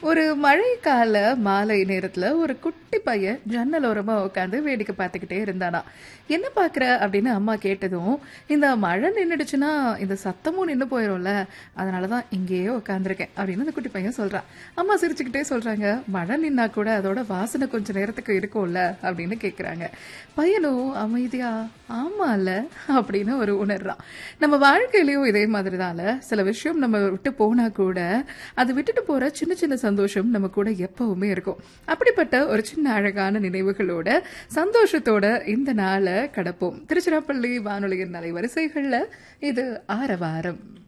ஒரு மழைக்கால மாலை நேரத்துல ஒரு குட்டி பையன் ஜன்னல் ஓரமா உட்காந்து வேடிக்கை பார்த்துக்கிட்டே இருந்தானா என்ன பாக்குற அப்படின்னு அம்மா கேட்டதும் இந்த மழை நின்னுடுச்சுன்னா இந்த சத்தமும் நின்னு போயிரும்ல அதனாலதான் இங்கேயே உட்காந்துருக்கேன் அப்படின்னு அந்த குட்டி பையன் சொல்றான் அம்மா சிரிச்சுக்கிட்டே சொல்றாங்க மழை நின்னா கூட அதோட வாசனை கொஞ்ச நேரத்துக்கு இருக்கும்ல அப்படின்னு கேக்குறாங்க பையனும் அமைதியா ஆமால அப்படின்னு ஒரு உணர்றான் நம்ம வாழ்க்கையிலயும் இதே மாதிரிதான்ல சில விஷயம் நம்ம விட்டு போனா கூட அது விட்டுட்டு போற சின்ன சின்ன சந்தோஷம் நம்ம கூட எப்பவுமே இருக்கும் அப்படிப்பட்ட ஒரு சின்ன அழகான நினைவுகளோட சந்தோஷத்தோட இந்த நாளை கடப்போம் திருச்சிராப்பள்ளி வானொலியின் அலைவரிசைகள்ல இது ஆரவாரம்